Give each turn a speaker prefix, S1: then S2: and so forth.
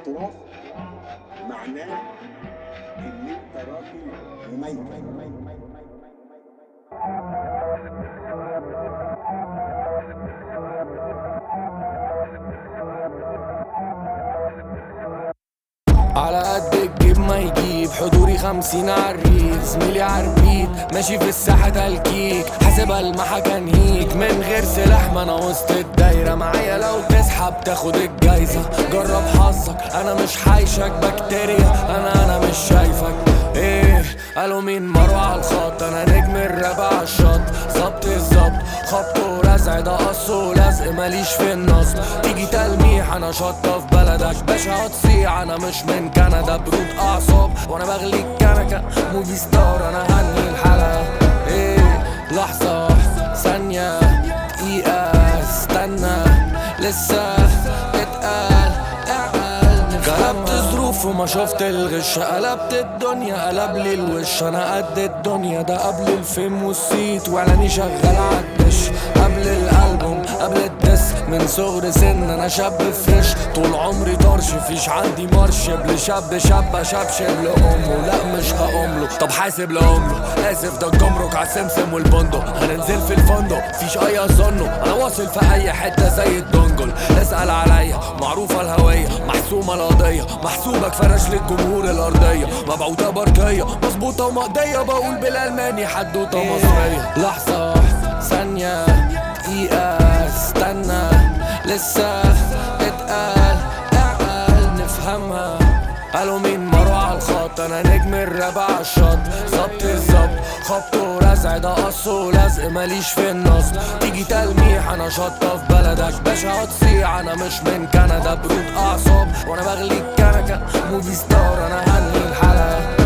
S1: الاعتراف معناه ان انت راجل مميز
S2: على قد الجيب ما يجيب حضوري خمسين عالريق زميلي عالبيت ماشي في الساحة تلكيك حاسبها المحا كان هيك من غير سلاح ما انا وسط الدايرة معايا لو تسحب تاخد الجايزة جرب حظك انا مش حايشك بكتيريا انا انا مش شايفك ايه قالوا مين مروة على الخط انا نجم الراب على الشط ظبط الظبط خبط ورزع ده قص ولزق ماليش في النصب تيجي تلميح انا شطة في بلدك باشا هتصيع انا مش من كندا برود اعصاب وانا بغلي الكنكة موفي ستار انا هني الحلقة ايه لحظة ثانية دقيقة استنى لسه اتقال اعقل قلبت ظروف وما شفت الغش قلبت الدنيا قلب لي الوش انا قد الدنيا ده قبل الفيلم والصيت واعلاني شغال عالدش قبل الالبوم قبل الدس من صغر سن انا شاب فريش طول عمري طرش فيش عندي مرش لشاب شاب شبشب لامه لا مش هقوم له طب حاسب لامه اسف ده الجمرك عالسمسم والبندق هننزل في الفندق فيش اي اظنه انا واصل في اي حته زي الدنجل اسال عليا معروفه الهويه محسومه القضيه محسوبك فرش للجمهور الارضيه مبعوثه بركيه مظبوطه ومقضيه بقول بالالماني حدوته مصريه لحظه ثانيه دقيقه استنى لسه اتقال اعقل نفهمها قالوا مين مروة على الخط انا نجم الراب على الشط ظبط الظبط خبط ورزع ده قص ولزق ماليش في النصب تيجي تلميح انا شطة في بلدك باشا هتصيع انا مش من كندا برود اعصاب وانا بغلي الكنكة موفي ستار انا هني الحلقة